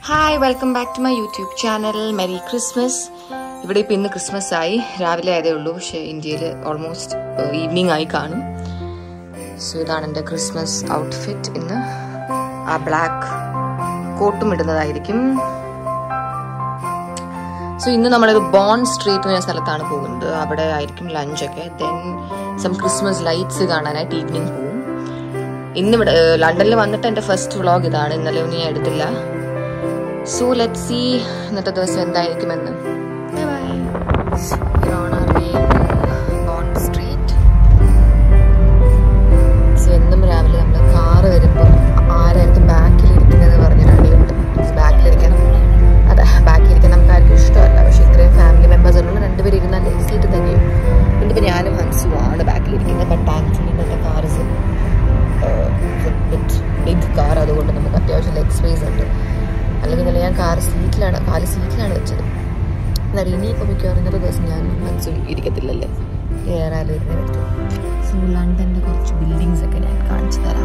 Hi welcome back to my YouTube channel merry Christmas ഇവിടെ ഇപ്പം ഇന്ന് ക്രിസ്മസ് ആയി രാവിലെ ആയതേ ഉള്ളൂ പക്ഷേ ഇന്ത്യയിൽ ഓൾമോസ്റ്റ് ഈവനിങ് ആയി കാണും സോ ഇതാണ് എൻ്റെ ക്രിസ്മസ് ഔട്ട്ഫിറ്റ് ഇന്ന് ആ ബ്ലാക്ക് കോട്ടും ഇടുന്നതായിരിക്കും സോ ഇന്ന് നമ്മളൊരു ബോൺ സ്ട്രീറ്റ് എന്ന സ്ഥലത്താണ് പോകുന്നത് അവിടെ ആയിരിക്കും ലഞ്ചൊക്കെ ദെൻ സം ക്രിസ്മസ് ലൈറ്റ്സ് കാണാനായിട്ട് ഈവനിങ് പോകും ഇന്നിവിടെ ലണ്ടനിൽ വന്നിട്ട് എൻ്റെ ഫസ്റ്റ് വ്ളോഗ് ഇതാണ് ഇന്നലെ ഒന്നും ഞാൻ എടുത്തില്ല സോ ലെറ്റ് സി ഇന്നത്തെ ദിവസം എന്തായിരിക്കുമെന്ന് സ്ട്രീറ്റ് സോ എന്നും രാവിലെ നമ്മൾ കാറ് വരുമ്പോൾ ആരായിരിക്കും ബാക്കിൽ ഇരിക്കുന്നത് പറഞ്ഞൊരാളിയുണ്ട് ബാക്കിലിരിക്കാൻ അതെ ബാക്കിലിരിക്കാൻ നമുക്ക് ആർക്കും ഇഷ്ടമല്ല പക്ഷെ ഇത്രയും ഫാമിലി മെമ്പേഴ്സ് ഉള്ള രണ്ടുപേരും ഇരുന്നാൽ സീറ്റ് തന്നെയും പിന്നെ ഇപ്പം ഞാനും ഹൻസുമാണ് ബാക്കിലിരിക്കുന്നത് ബട്ട് ആക്ച്വലി ഇന്നത്തെ കാർ ഇസ് ബിഗ് കാർ അതുകൊണ്ട് നമുക്ക് അത്യാവശ്യം ലെഗ് സ്പേസ് ഉണ്ട് അല്ലെങ്കിൽ ഇന്നലെ ഞാൻ കാർ സീറ്റിലാണ് കാല് സീറ്റിലാണ് വെച്ചത് എന്നാൽ ഇനിയിപ്പോൾ മിക്കവാറും ഇന്നത്തെ ദിവസം ഞാൻ മനസ്സിൽ ഇരിക്കത്തില്ലല്ലേ വേറെ ആരും ഇരുന്നിട്ട് സോ ലണ്ടൻ്റെ കുറച്ച് ബിൽഡിങ്സ് ഒക്കെ ഞാൻ കാണിച്ചു തരാം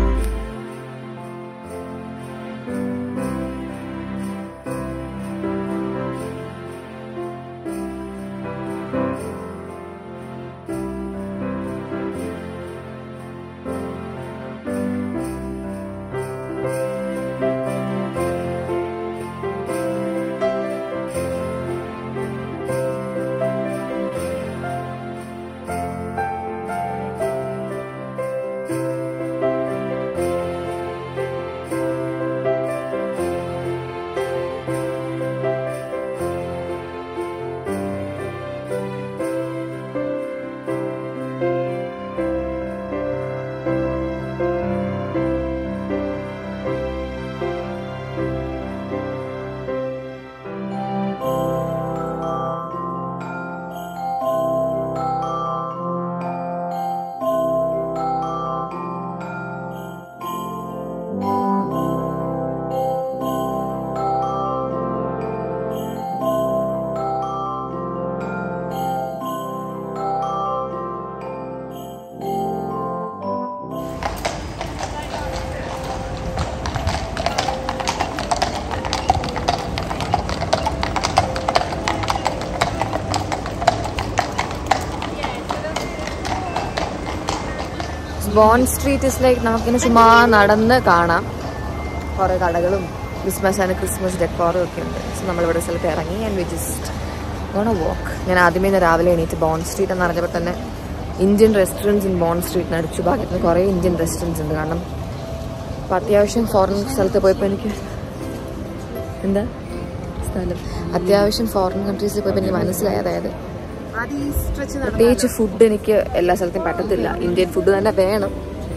ബോൺ സ്ട്രീറ്റ് ഇസ് ലൈക്ക് നമുക്കിങ്ങനെ ചുമ്മാ നടന്ന് കാണാം കുറേ കടകളും ക്രിസ്മസ് ആൻഡ് ക്രിസ്മസ് ഡെക്കോറും ഒക്കെ ഉണ്ട് സോ നമ്മളിവിടെ സ്ഥലത്ത് ഇറങ്ങി and we just gonna walk ഞാൻ ആദ്യമേ ഇന്ന് രാവിലെ എണീറ്റ് ബോൺ സ്ട്രീറ്റ് എന്ന് അറിഞ്ഞപ്പോൾ തന്നെ ഇന്ത്യൻ റെസ്റ്റോറൻറ്റ്സ് ഇൻ ബോൺ സ്ട്രീറ്റിന് അടിച്ചു ഭാഗത്ത് കുറേ ഇന്ത്യൻ റെസ്റ്റോറൻറ്റ്സ് ഉണ്ട് കാരണം അപ്പം അത്യാവശ്യം ഫോറിൻ സ്ഥലത്ത് പോയപ്പോൾ എനിക്ക് എന്താ സ്ഥലം അത്യാവശ്യം ഫോറിൻ കൺട്രീസിൽ പോയപ്പോൾ എനിക്ക് മനസ്സിലായി അതായത് പ്രത്യേകിച്ച് ഫുഡ് എനിക്ക് എല്ലാ സ്ഥലത്തും പറ്റത്തില്ല ഇന്ത്യൻ ഫുഡ് തന്നെ വേണം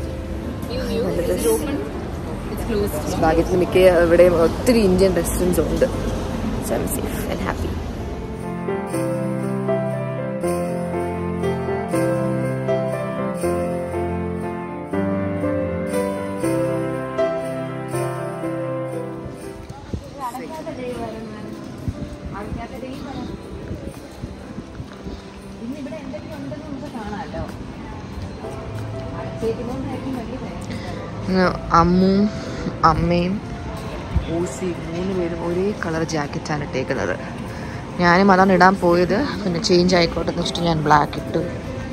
ഭാഗ്യത്തിന് മിക്ക ഇവിടെയും ഒത്തിരി ഇന്ത്യൻ റെസ്റ്റോറൻറ്റ്സ് ഉണ്ട് so I'm safe and happy അമ്മും അമ്മയും ഊസി മൂന്ന് പേരും ഒരേ കളർ ജാക്കറ്റാണ് ഇട്ടേക്കുന്നത് ഞാനും അതാണ് ഇടാൻ പോയത് പിന്നെ ചേഞ്ച് ആയിക്കോട്ടെ എന്ന് വെച്ചിട്ട് ഞാൻ ബ്ലാക്ക് ഇട്ടു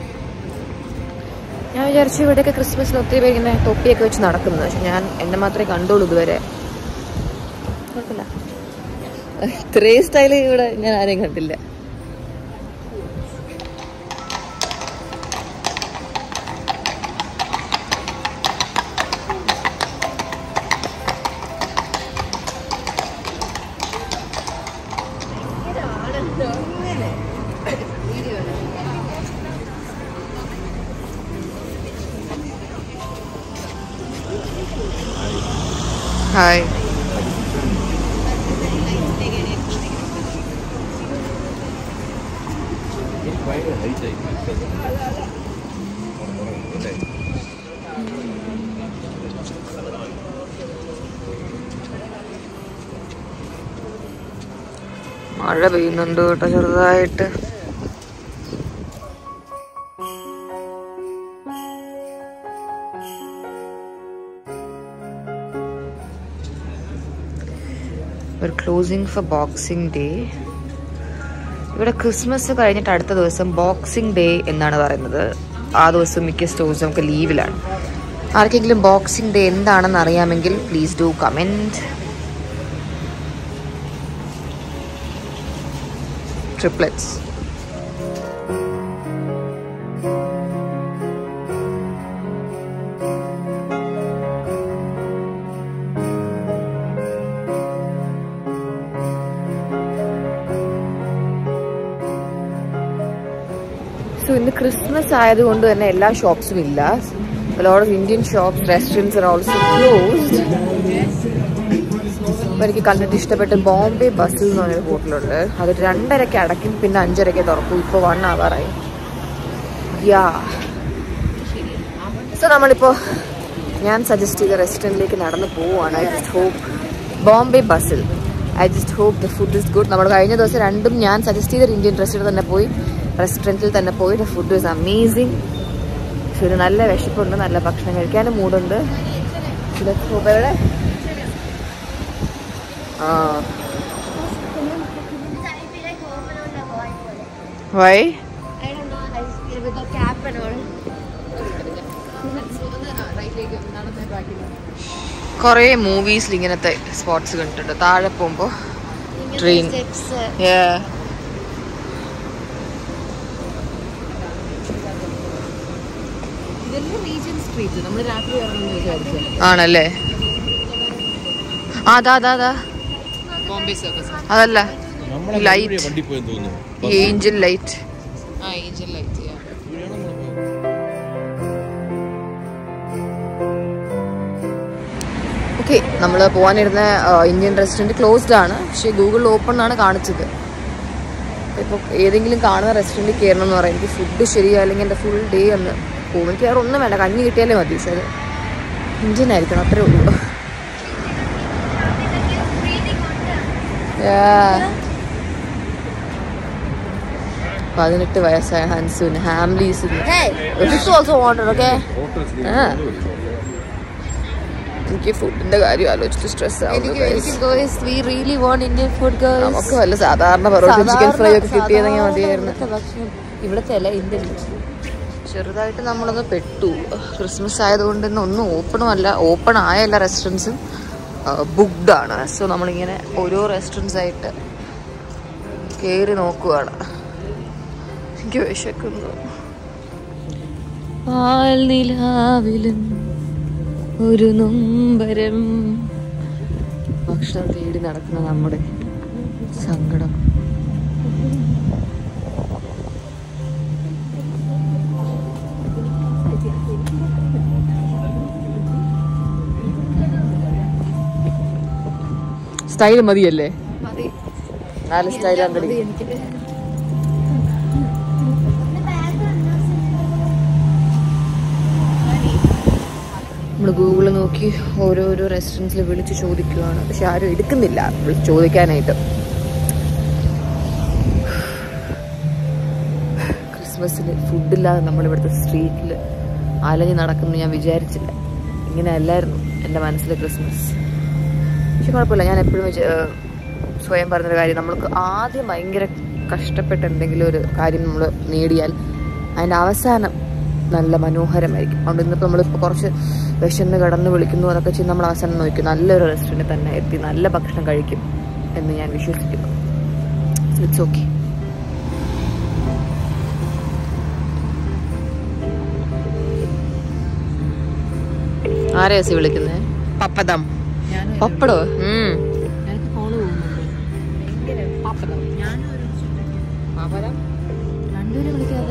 ഞാൻ വിചാരിച്ചു ഇവിടെയൊക്കെ ക്രിസ്മസിന് ഒത്തിരി പേര് ഇങ്ങനെ തൊപ്പിയൊക്കെ വെച്ച് നടക്കുന്നത് പക്ഷെ ഞാൻ എന്നെ മാത്രമേ കണ്ടുള്ളൂ ഇതുവരെ കുഴപ്പമില്ല ഇത്രയും സ്റ്റൈല് ഇവിടെ ഞാൻ ആരെയും കണ്ടില്ല ഹായ് മഴ പെയ്യുന്നുണ്ട് കേട്ടോ ചെറുതായിട്ട് ഒരു ക്ലോസിങ് ഫോർ ബോക്സിംഗ് ഡേ ഇവിടെ ക്രിസ്മസ് കഴിഞ്ഞിട്ട് അടുത്ത ദിവസം ബോക്സിംഗ് ഡേ എന്നാണ് പറയുന്നത് ആ ദിവസം മിക്ക സ്റ്റോഴ്സും നമുക്ക് ലീവിലാണ് ആർക്കെങ്കിലും ബോക്സിംഗ് ഡേ എന്താണെന്ന് അറിയാമെങ്കിൽ please do comment triplets so ഇന്ന് ക്രിസ്മസ് ആയതുകൊണ്ട് തന്നെ എല്ലാ ഷോപ്സും ഇല്ല lot of Indian shops restaurants are also closed അപ്പോൾ എനിക്ക് കണ്ടിട്ട് ഇഷ്ടപ്പെട്ട ബോംബെ ബസ്സിൽ എന്ന് പറഞ്ഞൊരു ഹോട്ടലുണ്ട് അത് രണ്ടരയ്ക്ക് അടയ്ക്കും പിന്നെ അഞ്ചരയ്ക്ക് തുറക്കും ഇപ്പോൾ വൺ ആവാറായി യാ സോ നമ്മളിപ്പോൾ ഞാൻ സജസ്റ്റ് ചെയ്ത റെസ്റ്റോറൻറ്റിലേക്ക് നടന്ന് പോവുകയാണ് ഐ ജസ്റ്റ് ഹോപ്പ് ബോംബെ ബസ്സിൽ I just hope the food is good നമ്മൾ കഴിഞ്ഞ ദിവസം രണ്ടും ഞാൻ സജസ്റ്റ് ചെയ്ത ഇന്ത്യൻ റെസ്റ്റോറൻറ്റ് തന്നെ പോയി റെസ്റ്റോറൻറ്റിൽ തന്നെ പോയി ദ ഫുഡ് ഇസ് അമേസിങ് പക്ഷെ ഒരു നല്ല വിശപ്പുണ്ട് നല്ല ഭക്ഷണം കഴിക്കാനും മൂടുണ്ട് എവിടെ ആ why I don't know. I just feel with the cap and all. കുറേ മൂവീസിൽ ഇങ്ങനത്തെ സ്പോട്സ് കണ്ടിട്ടുണ്ട് താഴെ പോകുമ്പോൾ Train. Steps. ആണല്ലേ ആ, അതാ അതാ അതാ അതല്ല നമ്മളെ Light. വഴിയെ വണ്ടി പോയെന്ന് തോന്നുന്നു ഈ ഏഞ്ചൽ ലൈറ്റ് ഓക്കെ നമ്മൾ പോകാനിരുന്ന ആ, ഇന്ത്യൻ റെസ്റ്റോറൻറ്റ് ക്ലോസ്ഡ് ആണ് പക്ഷേ ഗൂഗിൾ ഓപ്പൺ ആണ് കാണിച്ചത് ഇപ്പോൾ ഏതെങ്കിലും കാണുന്ന റെസ്റ്റോറൻറ്റിൽ കയറണം എന്ന് പറയാം എനിക്ക് ഫുഡ് ശരിയാ അല്ലെങ്കിൽ എൻ്റെ ഫുൾ ഡേ ഒന്ന് പോകും എനിക്ക് വേറെ ഒന്നും വേണ്ട കഞ്ഞി കിട്ടിയാലേ മതി പക്ഷേ അത് ഇന്ത്യൻ ആയിരിക്കണം അത്രേ ഉള്ളൂ Yeah. പതിനെട്ട് വയസ്സായ ഹൻസുന് ഹാംലീസിന് Hey, this also wanted, okay? ആ. എനിക്ക് ഫുഡിന്റെ കാര്യം ആലോചിച്ച് സ്ട്രെസ് ആവുന്നു എനിക്ക് guys. എനിക്ക് guys, we really want Indian food, guys. നമുക്ക് വല്ല സാധാരണ പൊറോട്ട ചിക്കൻ ഫ്രൈ ഒക്കെ സാധാരണ- കിട്ടിയതെങ്കിൽ സാധാരണ മതിയായിരുന്നു ഇവിടുത്തെ ഭക്ഷണം ഇവിടുത്തെ അല്ല ഇന്ത്യൻ ചെറുതായിട്ട് നമ്മളൊന്ന് പെട്ടു ക്രിസ്മസ് ആയതുകൊണ്ട് തന്നെ ഒന്നും ഓപ്പണും അല്ല ഓപ്പൺ ആയ എല്ലാ റെസ്റ്റോറൻറ്റ്സും ബുക്ക്ഡ് ആണ് സോ നമ്മളിങ്ങനെ ഓരോ റെസ്റ്റോറൻറ്റ്സ് ആയിട്ട് കയറി നോക്കുവാണ് എനിക്ക് വിശക്കുന്നു പാൽനിലാവിലും ഒരു നൊമ്പരം ഭക്ഷണം തേടി നടക്കുന്ന നമ്മുടെ സങ്കടം സ്റ്റൈൽ മതിയല്ലേ നാല് സ്റ്റൈൽ അങ്കടി നമ്മൾ ഗൂഗിളിൽ നോക്കി ഓരോരോ റെസ്റ്റോറൻറ്റ്സിൽ വിളിച്ച് ചോദിക്കുവാണ് പക്ഷെ ആരും എടുക്കുന്നില്ല വിളിച്ച് ചോദിക്കാനായിട്ട് ക്രിസ്മസിൽ ഫുഡില്ലാതെ നമ്മളിവിടുത്തെ സ്ട്രീറ്റിൽ അലഞ്ഞ് നടക്കുന്നു ഞാൻ വിചാരിച്ചില്ല ഇങ്ങനെ അല്ലായിരുന്നു എൻ്റെ മനസ്സിലെ ക്രിസ്മസ് പക്ഷെ കുഴപ്പമില്ല ഞാൻ എപ്പോഴും വിചാ- ഏഹ് സ്വയം പറഞ്ഞൊരു കാര്യം നമ്മൾക്ക് ആദ്യം ഭയങ്കര കഷ്ടപ്പെട്ട് എന്തെങ്കിലും ഒരു കാര്യം നമ്മൾ നേടിയാൽ അതിൻ്റെ അവസാനം നല്ല മനോഹരമായിരിക്കും അതുകൊണ്ട് ഇന്നിപ്പോൾ നമ്മളിപ്പോൾ കുറച്ച് വിശന്ന് കിടന്ന് വിളിക്കുന്നു അതൊക്കെ ചെയ്ത് നമ്മൾ അവസാനം നോക്കും നല്ലൊരു റെസ്റ്റോറൻറ്റിൽ തന്നെ എത്തി നല്ല ഭക്ഷണം കഴിക്കും എന്ന് ഞാൻ വിശ്വസിക്കുന്നു ഇറ്റ്സ് ഓക്കെ ആരെയാ സി വിളിക്കുന്നത് പപ്പദം പപ്പടോ ഉം രണ്ടുപേരും വിളിക്കാതെ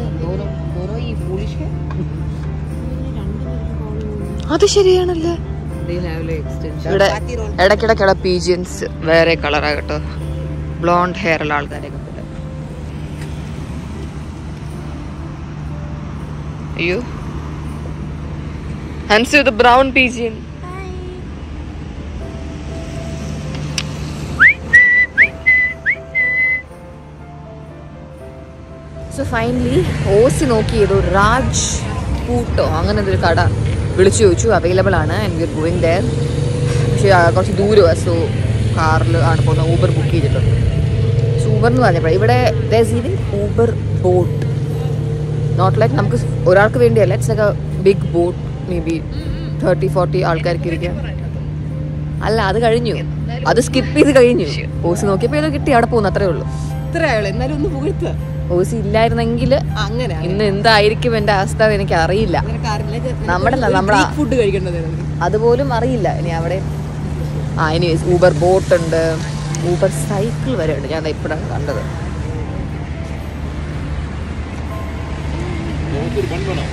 അത് ശരിയാണല്ലേ ഇവിടെ ഇടയ്ക്കിടയ്ക്കുള്ള പീജിയൻസ് വേറെ കളറാ കേട്ടോ ബ്ലോണ്ട് ഹെയർ ഉള്ള ആൾക്കാരെയൊക്കെ പോലെ അയ്യോ ഹൻസ് ഇത് ബ്രൗൺ പീജിയൻ സോ ഫൈനലി ഓസി നോക്കി ഏതോ രാജ് പൂട്ടോ അങ്ങനെ ഒരു കട വിളിച്ചു ചോദിച്ചു അവൈലബിൾ ആണ് ആൻഡ് യു ഗോയിങ് ദയർ പക്ഷേ ആ, കുറച്ച് ദൂരമാണ് സോ കാറിൽ ആണ് പോകുന്നത് ഊബർ ബുക്ക് ചെയ്തിട്ടുണ്ട് ഊബർ എന്ന് പറഞ്ഞപ്പോൾ ഇവിടെ ഊബർ ബോട്ട് നോട്ട് ലൈക്ക് നമുക്ക് ഒരാൾക്ക് വേണ്ടിയല്ല it's like a big boat maybe thirty forty ആൾക്കാർക്ക് ഇരിക്കാം അല്ല അത് കഴിഞ്ഞു അത് സ്കിപ്പ് ചെയ്ത് കഴിഞ്ഞു ഓസ് നോക്കിയപ്പോൾ ഏതോ കിട്ടി അവിടെ പോകുന്നു അത്രേ ഉള്ളൂ ഇത്ര ആയുള്ളൂ എന്നാലും ഒന്ന് പുകഴ്ത്തുക ഓസ് ഇല്ലായിരുന്നെങ്കിൽ അങ്ങനെ ഇന്ന് എന്തായിരിക്കും എൻ്റെ അവസ്ഥ എന്ന് എനിക്ക് അറിയില്ല കാറിലേക്ക് നമ്മുടെ അല്ല, നമ്മുടെ ഫുഡ് കഴിക്കേണ്ടത് അതുപോലും അറിയില്ല ഇനി അവിടെ ആ ഇനി ഊബർ ബോട്ട് ഉണ്ട് ഊബർ സൈക്കിൾ വരെ ഉണ്ട് ഞാൻ ഇപ്പോഴാണ് കണ്ടത് നമുക്കൊരു ബൺ വേണോ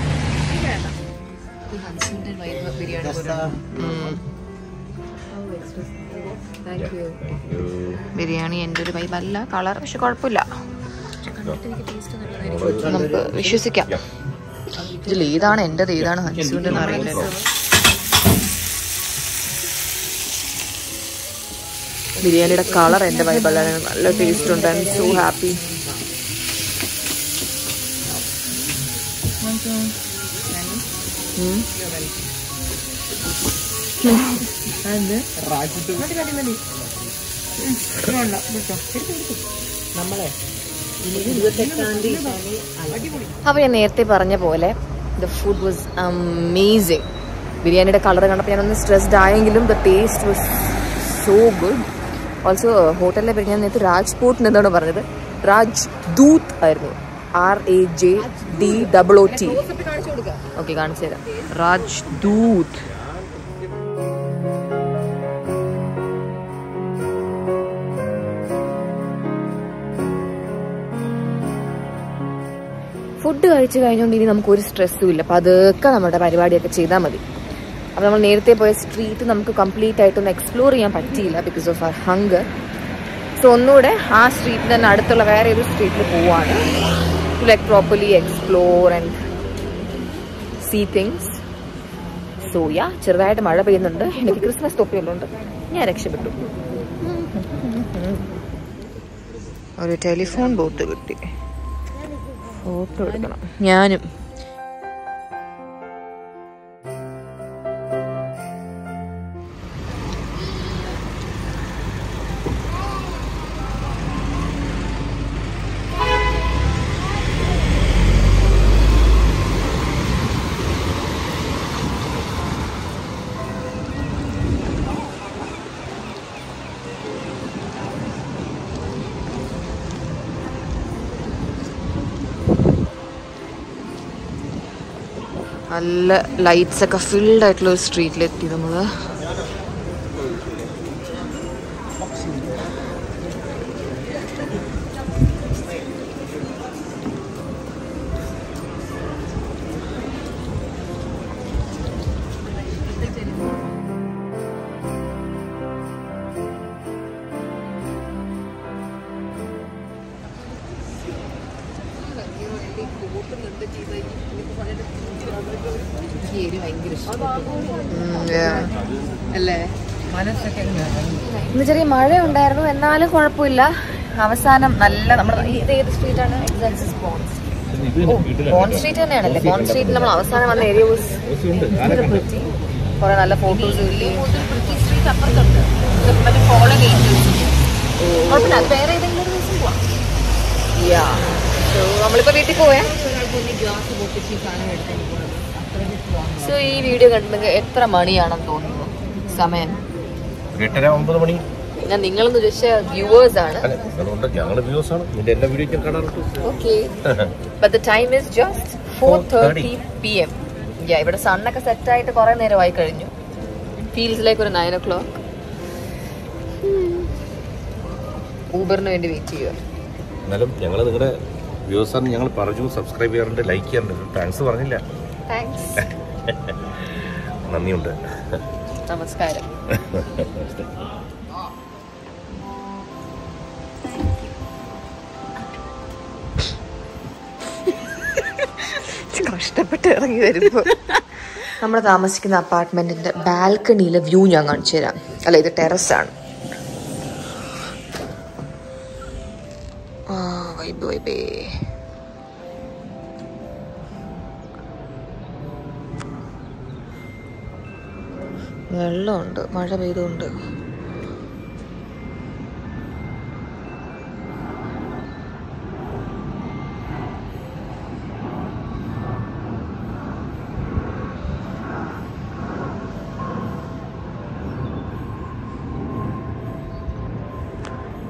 ബിരിയാണി എൻ്റെ ഒരു വൈബല്ല കളർ പക്ഷെ കുഴപ്പമില്ല നമുക്ക് വിശ്വസിക്കാം ഇതിൽ ഏതാണ് എൻ്റെത് ഏതാണ് ഹൻസുവിൻ്റെ എന്ന് അറിയില്ലല്ലോ ബിരിയാണിയുടെ കളർ എൻ്റെ വൈബല്ല നല്ല ടേസ്റ്റ് ഉണ്ട് ഐ എം സോ ഹാപ്പി നമ്മളെ ഇനി ഇരുപത്തെട്ടാം തീയതി അപ്പോൾ ഞാൻ നേരത്തെ പറഞ്ഞ പോലെ ദ ഫുഡ് വാസ് അമേസിങ് ബിരിയാണിയുടെ കളർ കണ്ടപ്പോൾ ഞാനൊന്ന് സ്ട്രെസ്ഡ് ആയെങ്കിലും the taste was so good also ഹോട്ടലിലെ ബിരിയാണി നേരത്തെ രാജ്പൂട്ടിന് എന്താണ് പറഞ്ഞത് രാജ് ദൂത് ആയിരുന്നു R A J D double O T okay കാണിച്ചു തരാം രാജ് ദൂത് ഫുഡ് കഴിച്ചു കഴിഞ്ഞുകൊണ്ട് ഇനി നമുക്ക് ഒരു സ്ട്രെസ്സും ഇല്ല അപ്പോൾ അതൊക്കെ നമ്മുടെ പരിപാടിയൊക്കെ ചെയ്താൽ മതി അപ്പോൾ നമ്മൾ നേരത്തെ പോയ സ്ട്രീറ്റ് നമുക്ക് കംപ്ലീറ്റ് ആയിട്ടൊന്ന് എക്സ്പ്ലോർ ചെയ്യാൻ പറ്റിയില്ല because of our hunger so ഒന്നുകൂടെ ആ സ്ട്രീറ്റിൽ തന്നെ അടുത്തുള്ള വേറെ ഒരു സ്ട്രീറ്റിൽ പോവാണ് to like properly explore and see things so yeah ചെറുതായിട്ട് മഴ പെയ്യുന്നുണ്ട് എനിക്ക് ക്രിസ്മസ് തൊപ്പിയുള്ളതുകൊണ്ട് ഞാൻ രക്ഷപ്പെട്ടു ഒരു ടെലിഫോൺ ബോട്ട് കിട്ടി ഫോട്ടോ എടുക്കണം ഞാനും നല്ല ലൈറ്റ്സ് ഒക്കെ ഫിൽഡ് ആയിട്ടുള്ള ഒരു സ്ട്രീറ്റിലെത്തി നമ്മള് അല്ലേ ഇന്ന് ചെറിയ മഴ ഉണ്ടായിരുന്നു എന്നാലും കുഴപ്പമില്ല അവസാനം നല്ല നമ്മൾ ഇത് ഏത് സ്ട്രീറ്റാണ് ബോൺ സ്ട്രീറ്റ് തന്നെയാണല്ലേ ബോൺ സ്ട്രീറ്റിൽ നമ്മൾ അവസാനം വന്ന ഏരിയ കുറെ നല്ല ഫോട്ടോസ് കിട്ടി സ്ട്രീറ്റ് അപ്പുറത്തുണ്ട് മറ്റേ ഫോളോ കുഴപ്പമില്ല അത് വേറെ ഏതെങ്കിലും ഒരു ദിവസം പോവാം യാ സോ നമ്മളിപ്പോ വീട്ടിൽ പോയേ സോ ഈ വീഡിയോ കണ്ടിട്ടുണ്ടെങ്കിൽ എത്ര മണിയാണെന്ന് തോന്നുന്നു സമയം ഒരു എട്ടര ഒമ്പത് മണി ഞാൻ നിങ്ങളെന്ന് ഉദ്ദേശിച്ച വ്യൂവേഴ്സ് ആണ് അല്ല അതുകൊണ്ട് ഞങ്ങൾ വ്യൂസ് ആണ് നിന്റെ എല്ലാ വീഡിയോയ്ക്കും കാണാറുണ്ട് okay but the time is just four thirty P M yeah ഇവിടെ സണ്ണൊക്കെ സെറ്റ് ആയിട്ട് കുറെ നേരമായി കഴിഞ്ഞു ഫീൽസ് ലൈക്ക് ഒരു നയൻ ഒ ക്ലോക്ക് ഊബറിന് വേണ്ടി വെയിറ്റ് ചെയ്യുക എന്നാലും ഞങ്ങൾ നിങ്ങളുടെ വ്യൂസ് ആണ് ഞങ്ങൾ പറഞ്ഞു സബ്സ്ക്രൈബ് ചെയ്യാറുണ്ട് ലൈക്ക് ചെയ്യാറുണ്ട് താങ്ക്സ് പറഞ്ഞില്ല താങ്ക്സ് നന്ദിയുണ്ട് നമസ്കാരം കഷ്ടപ്പെട്ട് ഇറങ്ങി വരുമ്പോ നമ്മൾ താമസിക്കുന്ന അപ്പാർട്ട്മെന്റിന്റെ ബാൽക്കണിയിലെ വ്യൂ ഞാൻ കാണിച്ചു തരാം അല്ല ഇത് ടെറസ് ആണ് ആ വൈബ് വൈബേ വെള്ളമുണ്ട് മഴ പെയ്തുകൊണ്ട്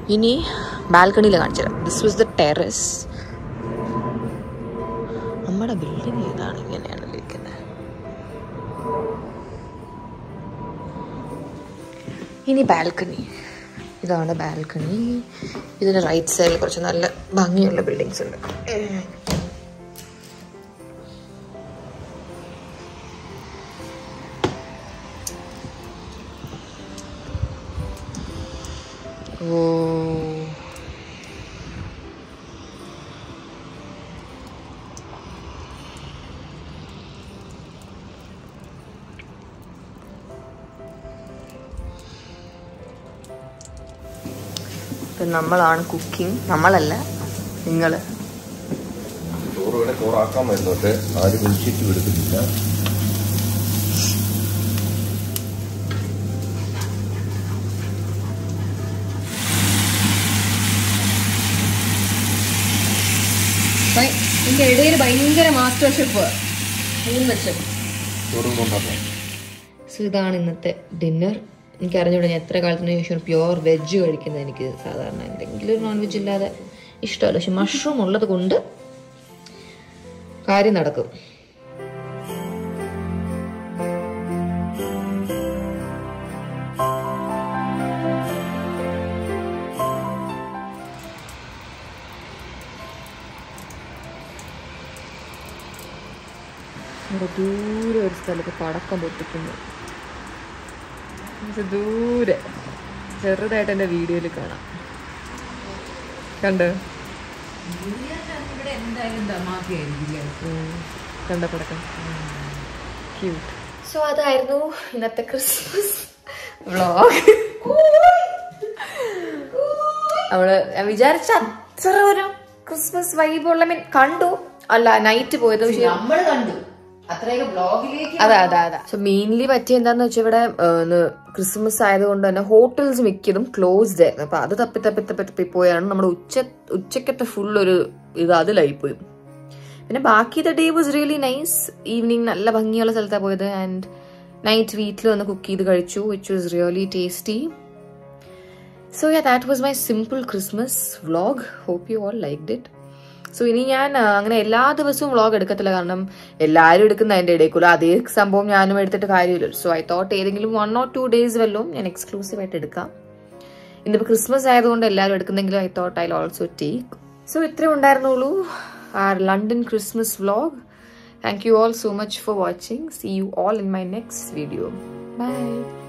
ഇനി ബാൽക്കണിയിൽ കാണിച്ചു തരാം ദിസ് വാസ് ദ ടെറസ് നമ്മുടെ ബിൽഡിംഗ് ഏതാണ് ഇങ്ങനെയാണ് ഇരിക്കുന്നത് ഇനി ബാൽക്കണി ഇതാണ് ബാൽക്കണി ഇതിന് റൈറ്റ് സൈഡിൽ കുറച്ച് നല്ല ഭംഗിയുള്ള ബിൽഡിങ്സ് ഉണ്ട് ഓ ഇപ്പം നമ്മളാണ് കുക്കിംഗ് നമ്മളല്ല നിങ്ങൾ ചോറ് ഇവിടെ ചോറാക്കാൻ വരുന്നുണ്ട് ആരും ഇനിഷ്യേറ്റീവ് എടുക്കുന്നില്ല ഇതിന്റെ ഇടയിൽ ഭയങ്കര മാസ്റ്റർ ഷെഫ് മൂന്ന് ലക്ഷം ചോറും കൊണ്ടാക്കാം സോ ഇതാണ് ഇന്നത്തെ ഡിന്നർ എനിക്ക് അറിഞ്ഞൂടെ ഞാൻ എത്ര കാലത്തിന് ശേഷം പ്യുവർ വെജ് കഴിക്കുന്നത് എനിക്ക് സാധാരണ എന്തെങ്കിലും ഒരു നോൺ വെജ് ഇല്ലാതെ ഇഷ്ടമല്ല പക്ഷെ മഷ്റൂം ഉള്ളത് കൊണ്ട് കാര്യം നടക്കും ഇവിടെ ദൂരെ ഒരു സ്ഥലത്ത് പടക്കം പൊട്ടിക്കുന്നു ഇത് ദൂരെ ചെറുതായിട്ട് എൻ്റെ വീഡിയോയിൽ കാണാം കണ്ട് കണ്ട പടക്കം ക്യൂട്ട് സോ അതായിരുന്നു ഇന്നത്തെ ക്രിസ്മസ് വ്ളോഗ് അവള് ഞാൻ വിചാരിച്ച അത്ര ഒരു ക്രിസ്മസ് വൈബുള്ള മീൻ കണ്ടു അല്ല നൈറ്റ് പോയത് പക്ഷേ നമ്മൾ കണ്ടു അത്രയൊക്കെ ബ്ലോഗിലേക്ക് അതെ അതെ അതെ സോ മെയിൻലി പറ്റിയ എന്താന്ന് വെച്ചാൽ ഇവിടെ ക്രിസ്മസ് ആയതുകൊണ്ട് തന്നെ ഹോട്ടൽസ് മിക്കതും ക്ലോസ്ഡ് ആയിരുന്നു അപ്പൊ അത് തപ്പി തപ്പി തപ്പി തപ്പി പോയാണ് നമ്മുടെ ഉച്ച ഉച്ചക്കത്തെ ഫുൾ ഒരു ഇത് അതിലായി പോയി പിന്നെ ബാക്കി the day was really nice evening നല്ല ഭംഗിയുള്ള സ്ഥലത്താണ് പോയത് ആൻഡ് നൈറ്റ് വീട്ടിൽ വന്ന് കുക്ക് ചെയ്ത് കഴിച്ചു which was really tasty so yeah that was my simple Christmas vlog hope you all like it so ഇനി ഞാൻ ആ, അങ്ങനെ എല്ലാ ദിവസവും വ്ളോഗ് എടുക്കത്തില്ല കാരണം എല്ലാവരും എടുക്കുന്ന അതിൻ്റെ ഇടയ്ക്കുള്ള അതേ സംഭവം ഞാനും എടുത്തിട്ട് കാര്യമില്ല സോ ഐ തോട്ട് ഏതെങ്കിലും വൺ ഓർ ടു ഡേയ്സ് വല്ലതും ഞാൻ എക്സ്ക്ലൂസീവ് ആയിട്ട് എടുക്കാം ഇന്നിപ്പോൾ ക്രിസ്മസ് ആയതുകൊണ്ട് എല്ലാവരും എടുക്കുന്നെങ്കിലും I thought I also take so ഇത്രേ ഉണ്ടായിരുന്നുള്ളൂ our London Christmas vlog thank you all so much for watching see you all in my next video by